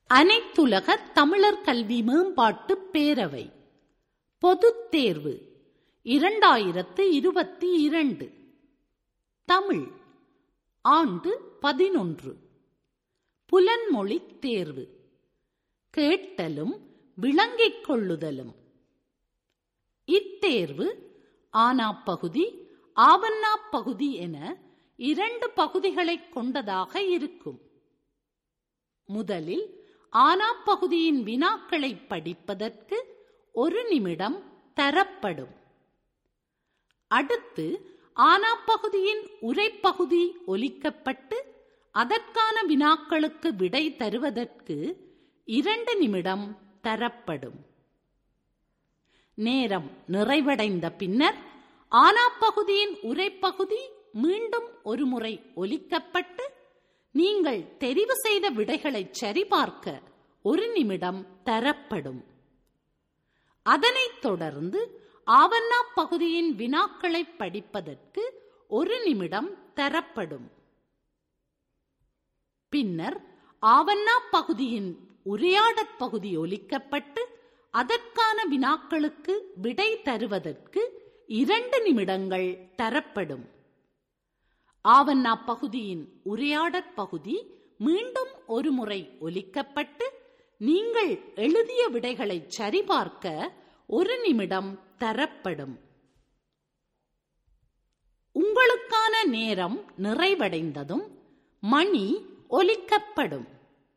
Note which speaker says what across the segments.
Speaker 1: அனைத்துலக தமிழர் கல்வி மேம்பாட்டு பேரவை பொதுத் தேர்வு இரண்டாயிரத்து இருபத்தி இரண்டு தமிழ் ஆண்டு பதினொன்று புலன்மொழி தேர்வு கேட்டலும் விளங்கிக் கொள்ளுதலும் இத்தேர்வு ஆனா பகுதி ஆவண்ணா பகுதி என இரண்டு பகுதிகளைக் கொண்டதாக இருக்கும் முதலில் ஆனா பகுதியின் வினாக்களை படிப்பதற்கு ஒரு நிமிடம் தரப்படும் அடுத்து ஆனா பகுதியின் உரைப்பகுதி ஒலிக்கப்பட்டு அதற்கான வினாக்களுக்கு விடை தருவதற்கு இரண்டு நிமிடம் தரப்படும் நேரம் நிறைவடைந்த பின்னர் ஆனா பகுதியின் உரைப்பகுதி மீண்டும் ஒரு முறை ஒலிக்கப்பட்டு நீங்கள் தெரிவு செய்த விடைகளை சரிபார்க்க ஒரு நிமிடம் தரப்படும் அதனைத் தொடர்ந்து ஆவண்ணா பகுதியின் வினாக்களை படிப்பதற்கு ஒரு நிமிடம் தரப்படும் பின்னர் ஆவண்ணா பகுதியின் உரையாடற் பகுதி ஒலிக்கப்பட்டு அதற்கான வினாக்களுக்கு விடை தருவதற்கு இரண்டு நிமிடங்கள் தரப்படும் ஆவண்ணா பகுதியின் உரையாடற் பகுதி மீண்டும் ஒரு முறை ஒலிக்கப்பட்டு நீங்கள் எழுதிய விடைகளை சரிபார்க்க ஒரு நிமிடம் தரப்படும் உங்களுக்கான நேரம் நிறைவடைந்ததும் மணி ஒலிக்கப்படும்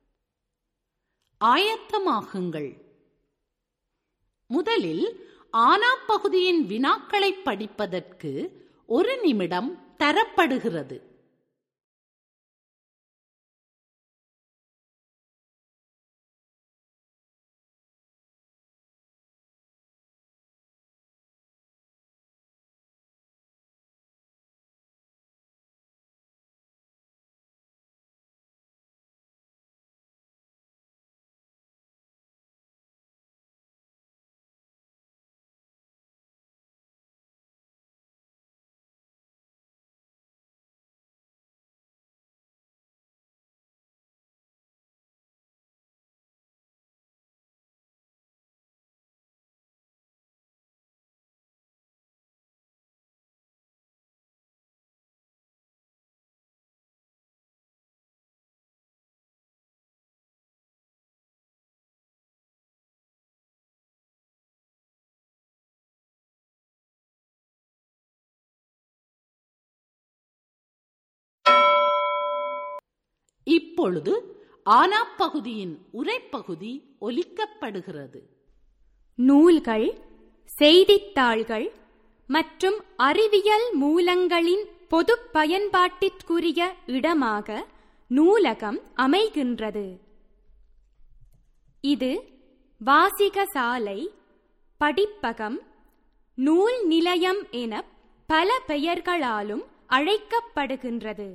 Speaker 1: ஆயத்தமாகுங்கள் முதலில் ஆனா பகுதியின் வினாக்களை படிப்பதற்கு ஒரு நிமிடம் தரப்படுகிறது இப்பொழுது ஆனா பகுதியின் உரைப்பகுதி ஒலிக்கப்படுகிறது
Speaker 2: நூல்கள் செய்தித்தாள்கள் மற்றும் அறிவியல் மூலங்களின் பொதுப் பயன்பாட்டிற்குரிய இடமாக நூலகம் அமைகின்றது இது வாசிகசாலை படிப்பகம் நூல் நிலையம் என பல பெயர்களாலும் அழைக்கப்படுகின்றது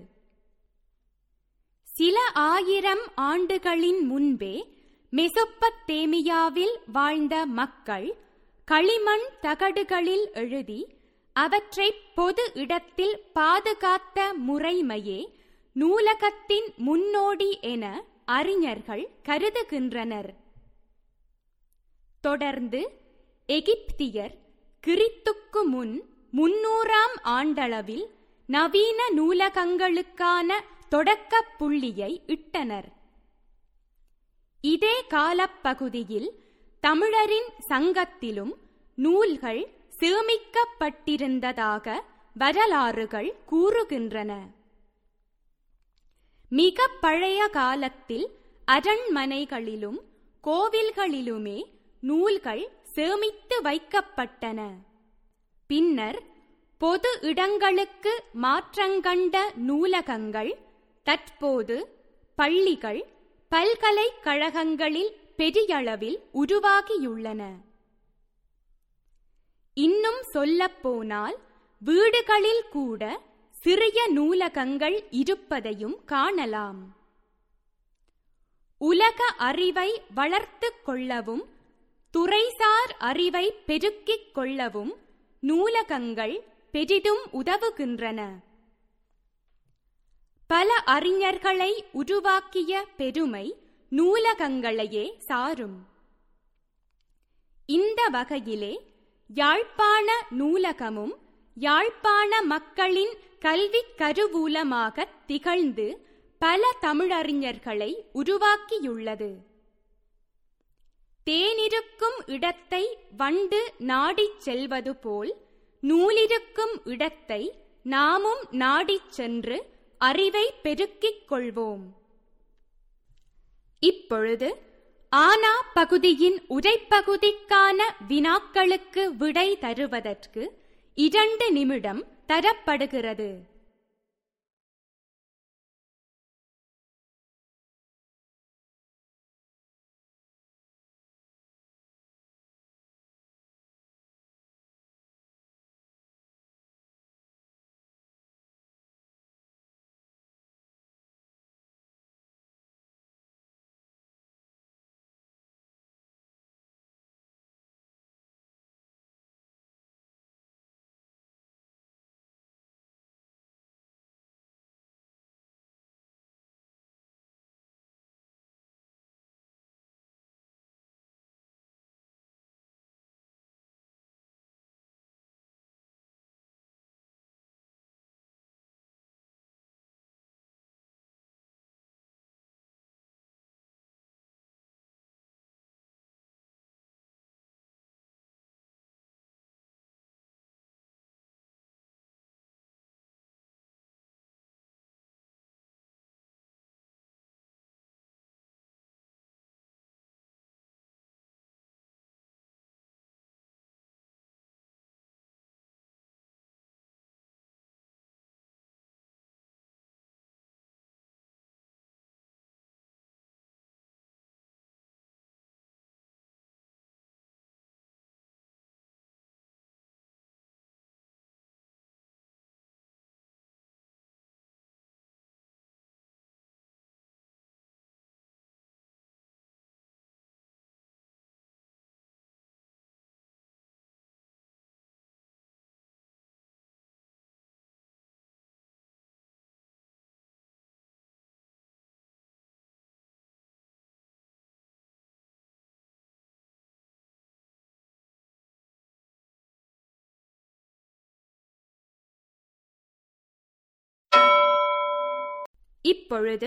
Speaker 2: சில ஆயிரம் ஆண்டுகளின் முன்பே மெசொப்பத்தேமியாவில் வாழ்ந்த மக்கள் களிமண் தகடுகளில் எழுதி அவற்றை பொது இடத்தில் பாதுகாத்த முறைமையே நூலகத்தின் முன்னோடி என அறிஞர்கள் கருதுகின்றனர் தொடர்ந்து எகிப்தியர் கிறித்துக்கு முன் முன்னூறாம் ஆண்டளவில் நவீன நூலகங்களுக்கான தொடக்க புள்ளியை இட்டனர் இதே காலப்பகுதியில் தமிழரின் சங்கத்திலும் நூல்கள் சேமிக்கப்பட்டிருந்ததாக வரலாறுகள் கூறுகின்றன மிக பழைய காலத்தில் அரண்மனைகளிலும் கோவில்களிலுமே நூல்கள் சேமித்து வைக்கப்பட்டன பின்னர் பொது இடங்களுக்கு மாற்றங்கண்ட நூலகங்கள் தற்போது பள்ளிகள் பல்கலைக்கழகங்களில் பெரியளவில் உருவாகியுள்ளன இன்னும் சொல்லப்போனால் வீடுகளில் கூட சிறிய நூலகங்கள் இருப்பதையும் காணலாம் உலக அறிவை வளர்த்துக் கொள்ளவும் துறைசார் அறிவை பெருக்கிக் கொள்ளவும் நூலகங்கள் பெரிதும் உதவுகின்றன பல அறிஞர்களை உருவாக்கிய பெருமை நூலகங்களையே சாரும் இந்த வகையிலே யாழ்ப்பாண நூலகமும் யாழ்ப்பாண மக்களின் கல்விக் கருவூலமாக திகழ்ந்து பல தமிழறிஞர்களை உருவாக்கியுள்ளது தேனிருக்கும் இடத்தை வண்டு நாடிச் செல்வது போல் நூலிருக்கும் இடத்தை நாமும் நாடிச் சென்று அறிவை பெருக்கிக் கொள்வோம் இப்பொழுது ஆனா பகுதியின் உரைப்பகுதிக்கான வினாக்களுக்கு விடை தருவதற்கு இரண்டு நிமிடம் தரப்படுகிறது இப்பொழுது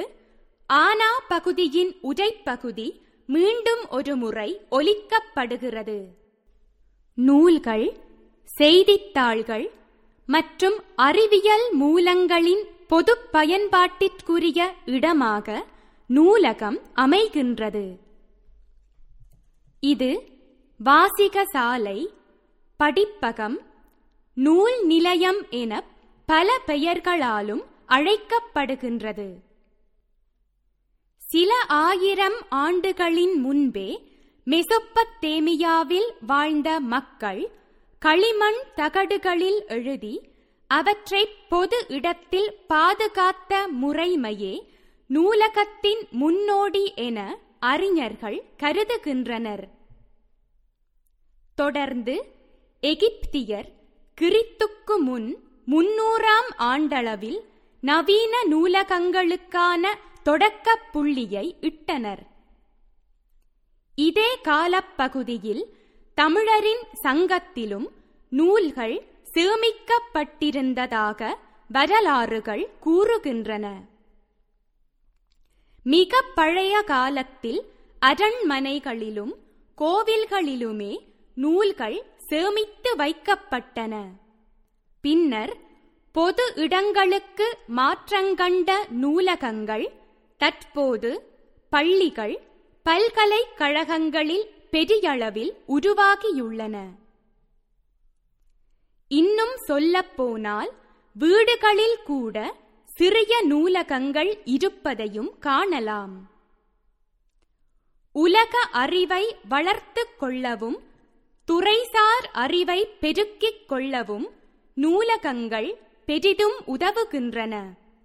Speaker 2: ஆனா பகுதியின் உரைப்பகுதி மீண்டும் ஒரு முறை ஒலிக்கப்படுகிறது நூல்கள் செய்தித்தாள்கள் மற்றும் அறிவியல் மூலங்களின் பொது பயன்பாட்டிற்குரிய இடமாக நூலகம் அமைகின்றது இது வாசிக சாலை படிப்பகம் நூல் நிலையம் என பல பெயர்களாலும் அழைக்கப்படுகின்றது சில ஆயிரம் ஆண்டுகளின் முன்பே மெசொப்பத்தேமியாவில் வாழ்ந்த மக்கள் களிமண் தகடுகளில் எழுதி அவற்றை பொது இடத்தில் பாதுகாத்த முறைமையே நூலகத்தின் முன்னோடி என அறிஞர்கள் கருதுகின்றனர் தொடர்ந்து எகிப்தியர் கிறித்துக்கு முன் முன்னூறாம் ஆண்டளவில் நவீன நூலகங்களுக்கான தொடக்க புள்ளியை இட்டனர் இதே காலப்பகுதியில் தமிழரின் சங்கத்திலும் நூல்கள் சேமிக்கப்பட்டிருந்ததாக வரலாறுகள் கூறுகின்றன மிக பழைய காலத்தில் அரண்மனைகளிலும் கோவில்களிலுமே நூல்கள் சேமித்து வைக்கப்பட்டன பின்னர் பொது இடங்களுக்கு மாற்றங்கண்ட நூலகங்கள் தற்போது பள்ளிகள் பல்கலைக்கழகங்களில் பெரியளவில் உருவாகியுள்ளன இன்னும் சொல்லப்போனால் வீடுகளில் கூட சிறிய நூலகங்கள் இருப்பதையும் காணலாம் உலக அறிவை வளர்த்துக் கொள்ளவும் துறைசார் அறிவை பெருக்கிக் கொள்ளவும் நூலகங்கள் பெரிதும் உதவுகின்றன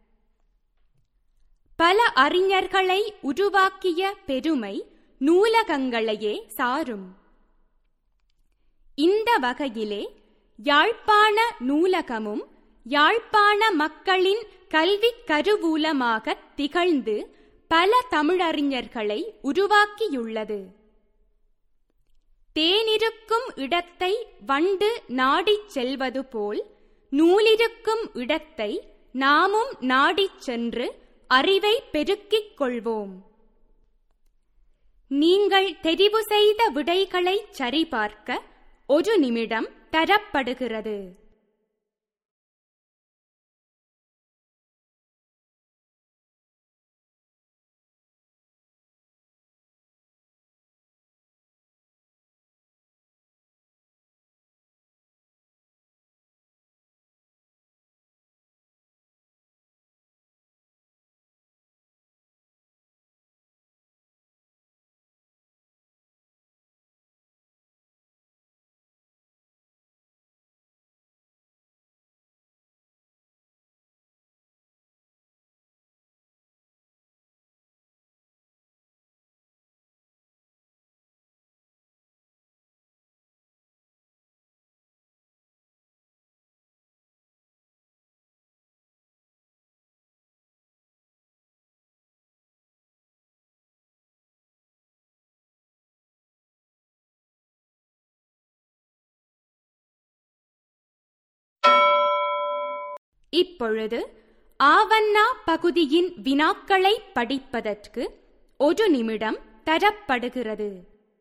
Speaker 2: பல அறிஞர்களை உருவாக்கிய பெருமை நூலகங்களையே சாரும் இந்த வகையிலே யாழ்ப்பாண நூலகமும் யாழ்ப்பாண மக்களின் கல்வி கருவூலமாக திகழ்ந்து பல தமிழறிஞர்களை உருவாக்கியுள்ளது தேனிருக்கும் இடத்தை வண்டு நாடிச் செல்வது போல் நூலிருக்கும் இடத்தை நாமும் நாடிச் சென்று அறிவை பெருக்கிக் கொள்வோம் நீங்கள் தெரிவு செய்த விடைகளை சரிபார்க்க ஒரு நிமிடம் தரப்படுகிறது இப்பொழுது ஆவண்ணா பகுதியின் வினாக்களை படிப்பதற்கு ஒரு நிமிடம் தரப்படுகிறது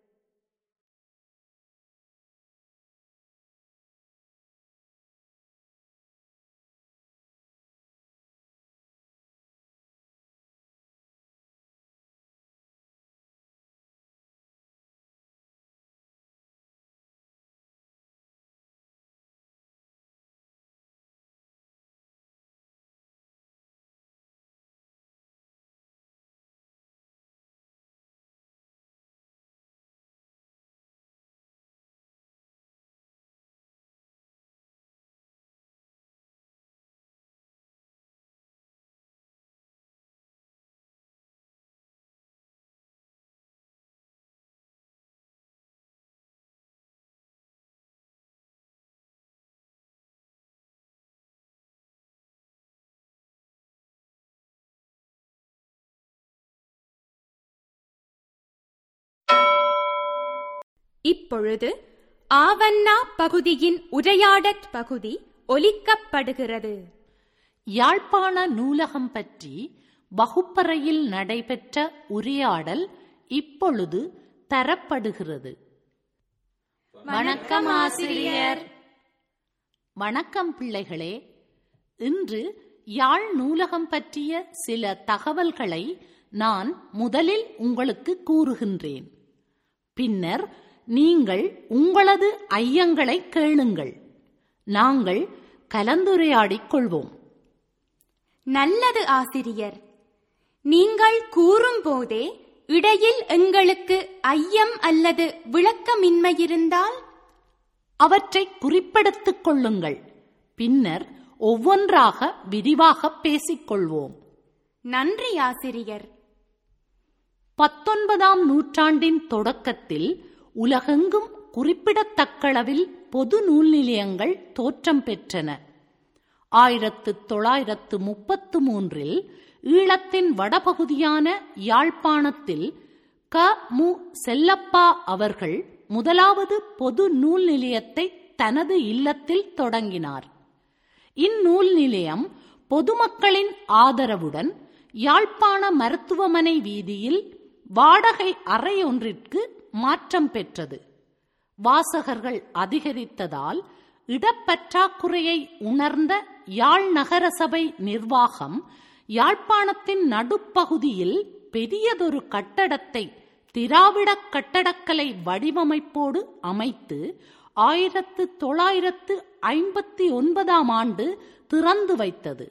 Speaker 2: இப்பொழுது ஆவண்ணா பகுதியின் உரையாடற் பகுதி ஒலிக்கப்படுகிறது
Speaker 1: யாழ்ப்பாண நூலகம் பற்றி வகுப்பறையில் நடைபெற்ற உரையாடல் இப்பொழுது தரப்படுகிறது வணக்கம் ஆசிரியர் வணக்கம் பிள்ளைகளே இன்று யாழ் நூலகம் பற்றிய சில தகவல்களை நான் முதலில் உங்களுக்கு கூறுகின்றேன் பின்னர் நீங்கள் உங்களது ஐயங்களை கேளுங்கள் நாங்கள் கலந்துரையாடிக் கொள்வோம்
Speaker 2: நல்லது ஆசிரியர் நீங்கள் கூறும்போதே இடையில் எங்களுக்கு ஐயம் அல்லது விளக்கமின்மையிருந்தால்
Speaker 1: அவற்றை குறிப்பெடுத்துக் கொள்ளுங்கள் பின்னர் ஒவ்வொன்றாக விரிவாக பேசிக்கொள்வோம்
Speaker 2: நன்றி ஆசிரியர்
Speaker 1: பத்தொன்பதாம் நூற்றாண்டின் தொடக்கத்தில் உலகெங்கும் குறிப்பிடத்தக்களவில் பொது நூல் நிலையங்கள் தோற்றம் பெற்றன ஆயிரத்து தொள்ளாயிரத்து முப்பத்து மூன்றில் ஈழத்தின் வடபகுதியான யாழ்ப்பாணத்தில் க மு செல்லப்பா அவர்கள் முதலாவது பொது நூல் நிலையத்தை தனது இல்லத்தில் தொடங்கினார் இந்நூல் நிலையம் பொதுமக்களின் ஆதரவுடன் யாழ்ப்பாண மருத்துவமனை வீதியில் வாடகை அறை ஒன்றிற்கு மாற்றம் பெற்றது வாசகர்கள் அதிகரித்ததால் இடப்பற்றாக்குறையை உணர்ந்த யாழ் நகர சபை நிர்வாகம் யாழ்ப்பாணத்தின் நடுப்பகுதியில் பெரியதொரு கட்டடத்தை திராவிட கட்டடக்கலை வடிவமைப்போடு அமைத்து ஆயிரத்து தொள்ளாயிரத்து ஐம்பத்தி ஒன்பதாம் ஆண்டு திறந்து வைத்தது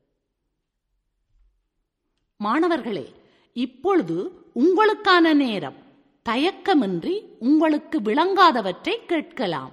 Speaker 1: மாணவர்களே இப்பொழுது உங்களுக்கான நேரம் தயக்கமின்றி உங்களுக்கு விளங்காதவற்றை கேட்கலாம்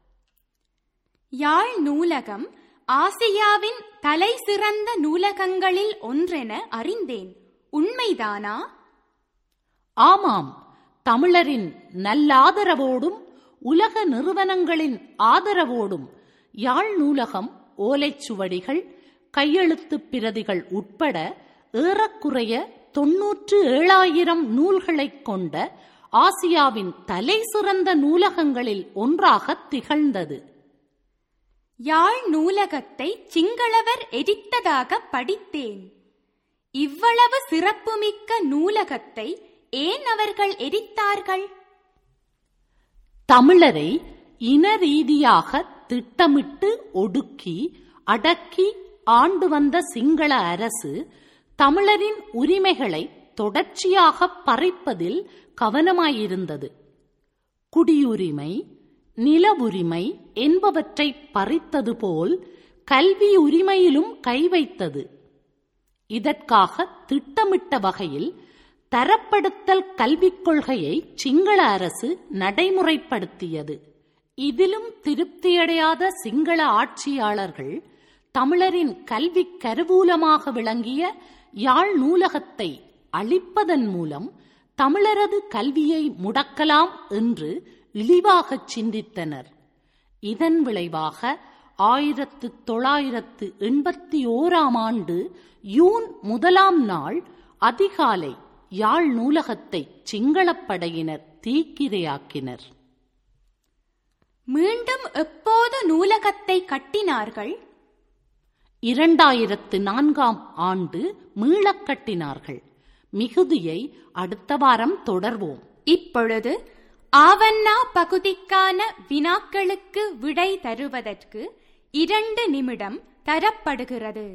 Speaker 2: யாழ் நூலகம் ஆசியாவின் தலை சிறந்த நூலகங்களில் ஒன்றென அறிந்தேன் உண்மைதானா
Speaker 1: ஆமாம் தமிழரின் நல்லாதரவோடும் உலக நிறுவனங்களின் ஆதரவோடும் யாழ் நூலகம் ஓலைச்சுவடிகள் கையெழுத்துப் பிரதிகள் உட்பட ஏறக்குறைய தொன்னூற்று ஏழாயிரம் நூல்களைக் கொண்ட ஆசியாவின் தலை சிறந்த நூலகங்களில் ஒன்றாக திகழ்ந்தது
Speaker 2: யாழ் நூலகத்தை சிங்களவர் எரித்ததாக படித்தேன் இவ்வளவு சிறப்புமிக்க நூலகத்தை ஏன் அவர்கள் எரித்தார்கள்
Speaker 1: தமிழரை இன ரீதியாக திட்டமிட்டு ஒடுக்கி அடக்கி ஆண்டு வந்த சிங்கள அரசு தமிழரின் உரிமைகளை தொடர்ச்சியாக பறிப்பதில் கவனமாயிருந்தது குடியுரிமை நில உரிமை என்பவற்றை பறித்தது போல் கல்வி உரிமையிலும் கை வைத்தது இதற்காக திட்டமிட்ட வகையில் தரப்படுத்தல் கல்விக் கொள்கையை சிங்கள அரசு நடைமுறைப்படுத்தியது இதிலும் திருப்தியடையாத சிங்கள ஆட்சியாளர்கள் தமிழரின் கல்வி கருவூலமாக விளங்கிய யாழ் நூலகத்தை அழிப்பதன் மூலம் தமிழரது கல்வியை முடக்கலாம் என்று இழிவாகச் சிந்தித்தனர் இதன் விளைவாக ஆயிரத்து தொள்ளாயிரத்து எண்பத்தி ஓராம் ஆண்டு யூன் முதலாம் நாள் அதிகாலை யாழ் நூலகத்தை சிங்களப் படையினர் தீக்கிரையாக்கினர்
Speaker 2: மீண்டும் எப்போது நூலகத்தை கட்டினார்கள்
Speaker 1: இரண்டாயிரத்து நான்காம் ஆண்டு மீளக் கட்டினார்கள் மிகுதியை அடுத்த வாரம் தொடர்வோம்
Speaker 2: இப்பொழுது ஆவண்ணா பகுதிக்கான வினாக்களுக்கு விடை தருவதற்கு இரண்டு நிமிடம் தரப்படுகிறது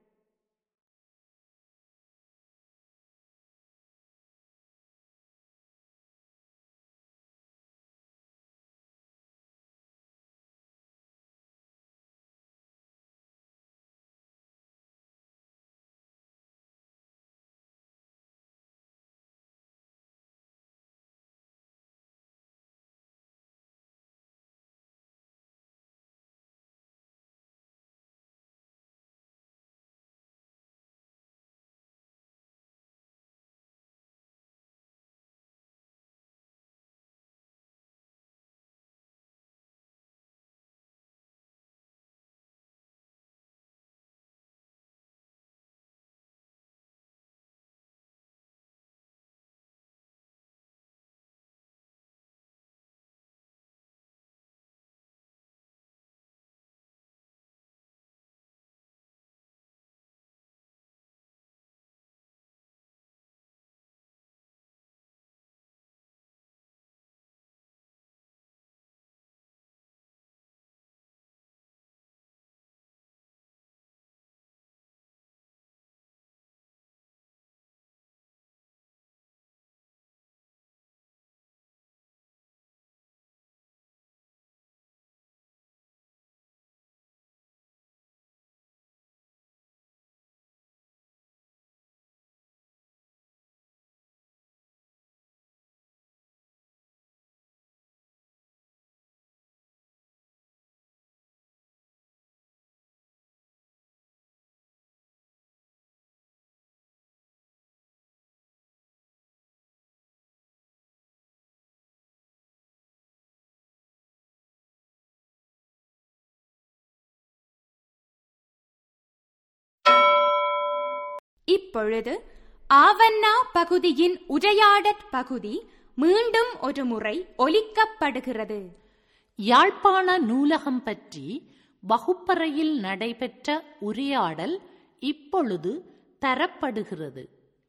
Speaker 2: இப்பொழுது ஆவண்ணா பகுதியின் உரையாடற் பகுதி மீண்டும் ஒரு முறை ஒலிக்கப்படுகிறது
Speaker 1: யாழ்ப்பாண நூலகம் பற்றி வகுப்பறையில் நடைபெற்ற உரையாடல் இப்பொழுது தரப்படுகிறது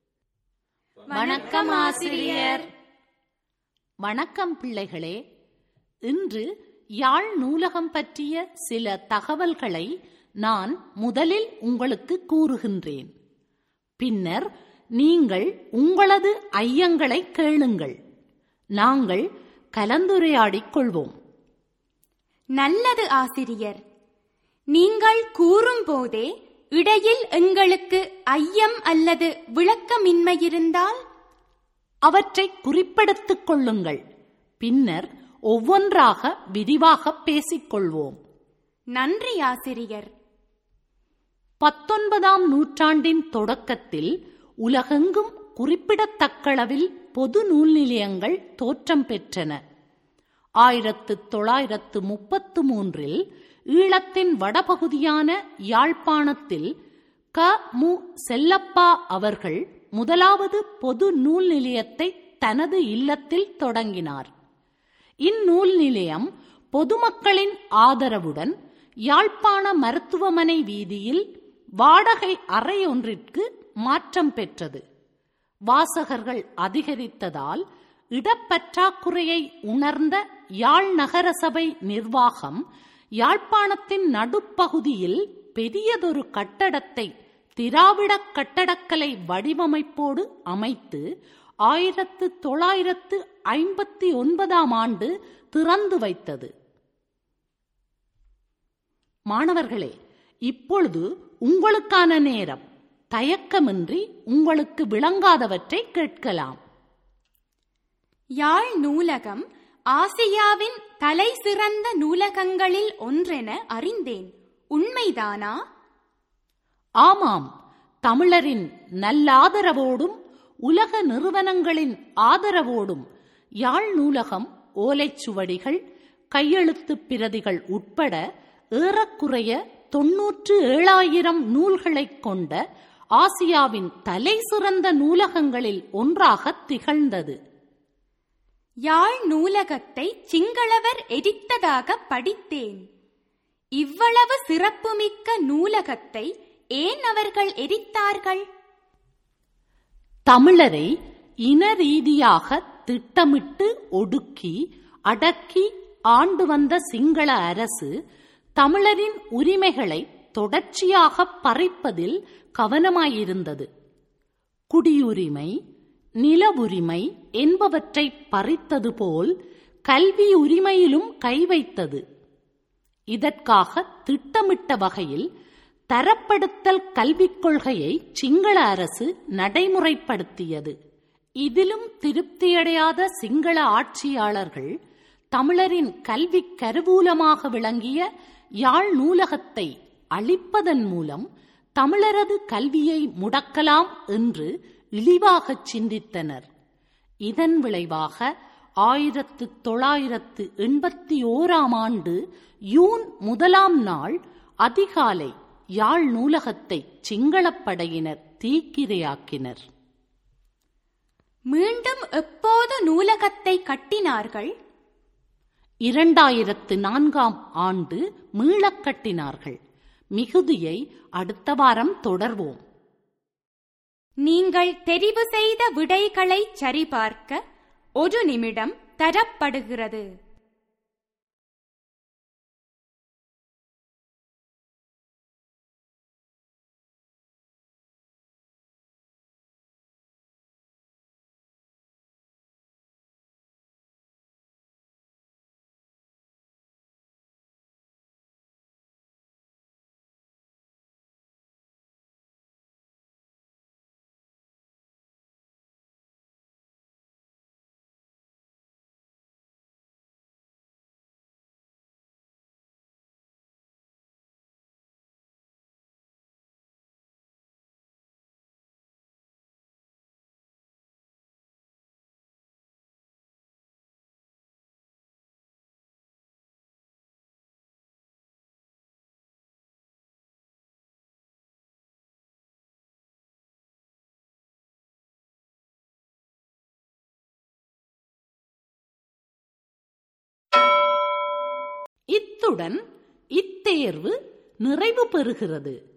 Speaker 1: வணக்கம் ஆசிரியர் வணக்கம் பிள்ளைகளே இன்று யாழ் நூலகம் பற்றிய சில தகவல்களை நான் முதலில் உங்களுக்கு கூறுகின்றேன் பின்னர் நீங்கள் உங்களது ஐயங்களை கேளுங்கள் நாங்கள் கலந்துரையாடிக் கொள்வோம்
Speaker 2: நல்லது ஆசிரியர் நீங்கள் கூறும்போதே இடையில் எங்களுக்கு ஐயம் அல்லது விளக்கமின்மை இருந்தால்
Speaker 1: அவற்றை குறிப்பெடுத்துக் கொள்ளுங்கள் பின்னர் ஒவ்வொன்றாக விரிவாக பேசிக்கொள்வோம்
Speaker 2: நன்றி ஆசிரியர்
Speaker 1: பத்தொன்பதாம் நூற்றாண்டின் தொடக்கத்தில் உலகெங்கும் குறிப்பிடத்தக்களவில் பொது நூல் நிலையங்கள் தோற்றம் பெற்றன ஆயிரத்து தொள்ளாயிரத்து முப்பத்து மூன்றில் ஈழத்தின் வடபகுதியான யாழ்ப்பாணத்தில் க மு செல்லப்பா அவர்கள் முதலாவது பொது நூல் நிலையத்தை தனது இல்லத்தில் தொடங்கினார் இந்நூல் நிலையம் பொதுமக்களின் ஆதரவுடன் யாழ்ப்பாண மருத்துவமனை வீதியில் வாடகை அறை ஒன்றிற்கு மாற்றம் பெற்றது வாசகர்கள் அதிகரித்ததால் இடப்பற்றாக்குறையை உணர்ந்த யாழ் நகர சபை நிர்வாகம் யாழ்ப்பாணத்தின் நடுப்பகுதியில் பெரியதொரு கட்டடத்தை திராவிட கட்டடக்கலை வடிவமைப்போடு அமைத்து ஆயிரத்து தொள்ளாயிரத்து ஐம்பத்தி ஒன்பதாம் ஆண்டு திறந்து வைத்தது மாணவர்களே இப்பொழுது உங்களுக்கான நேரம் தயக்கமின்றி உங்களுக்கு விளங்காதவற்றை கேட்கலாம்
Speaker 2: யாழ் நூலகம் ஆசியாவின் தலை சிறந்த நூலகங்களில் ஒன்றென அறிந்தேன் உண்மைதானா
Speaker 1: ஆமாம் தமிழரின் நல்லாதரவோடும் உலக நிறுவனங்களின் ஆதரவோடும் யாழ் நூலகம் ஓலைச்சுவடிகள் கையெழுத்துப் பிரதிகள் உட்பட ஏறக்குறைய தொன்னூற்று ஏழாயிரம் நூல்களைக் கொண்ட ஆசியாவின் தலை சிறந்த நூலகங்களில் ஒன்றாக திகழ்ந்தது
Speaker 2: யாழ் நூலகத்தை சிங்களவர் எரித்ததாக படித்தேன் இவ்வளவு சிறப்புமிக்க நூலகத்தை ஏன் அவர்கள் எரித்தார்கள்
Speaker 1: தமிழரை இன ரீதியாக திட்டமிட்டு ஒடுக்கி அடக்கி ஆண்டு வந்த சிங்கள அரசு தமிழரின் உரிமைகளை தொடர்ச்சியாக பறிப்பதில் கவனமாயிருந்தது குடியுரிமை நில உரிமை என்பவற்றை பறித்தது போல் கல்வி உரிமையிலும் கை வைத்தது இதற்காக திட்டமிட்ட வகையில் தரப்படுத்தல் கல்விக் கொள்கையை சிங்கள அரசு நடைமுறைப்படுத்தியது இதிலும் திருப்தியடையாத சிங்கள ஆட்சியாளர்கள் தமிழரின் கல்வி கருவூலமாக விளங்கிய யாழ் நூலகத்தை அழிப்பதன் மூலம் தமிழரது கல்வியை முடக்கலாம் என்று இழிவாகச் சிந்தித்தனர் இதன் விளைவாக ஆயிரத்து தொள்ளாயிரத்து எண்பத்தி ஓராம் ஆண்டு யூன் முதலாம் நாள் அதிகாலை யாழ் நூலகத்தை சிங்களப் படையினர் தீக்கிரையாக்கினர்
Speaker 2: மீண்டும் எப்போது நூலகத்தை கட்டினார்கள்
Speaker 1: இரண்டாயிரத்து நான்காம் ஆண்டு மீளக் கட்டினார்கள் மிகுதியை அடுத்த வாரம் தொடர்வோம்
Speaker 2: நீங்கள் தெரிவு செய்த விடைகளை சரிபார்க்க ஒரு நிமிடம் தரப்படுகிறது
Speaker 1: இத்துடன் இத்தேர்வு நிறைவு பெறுகிறது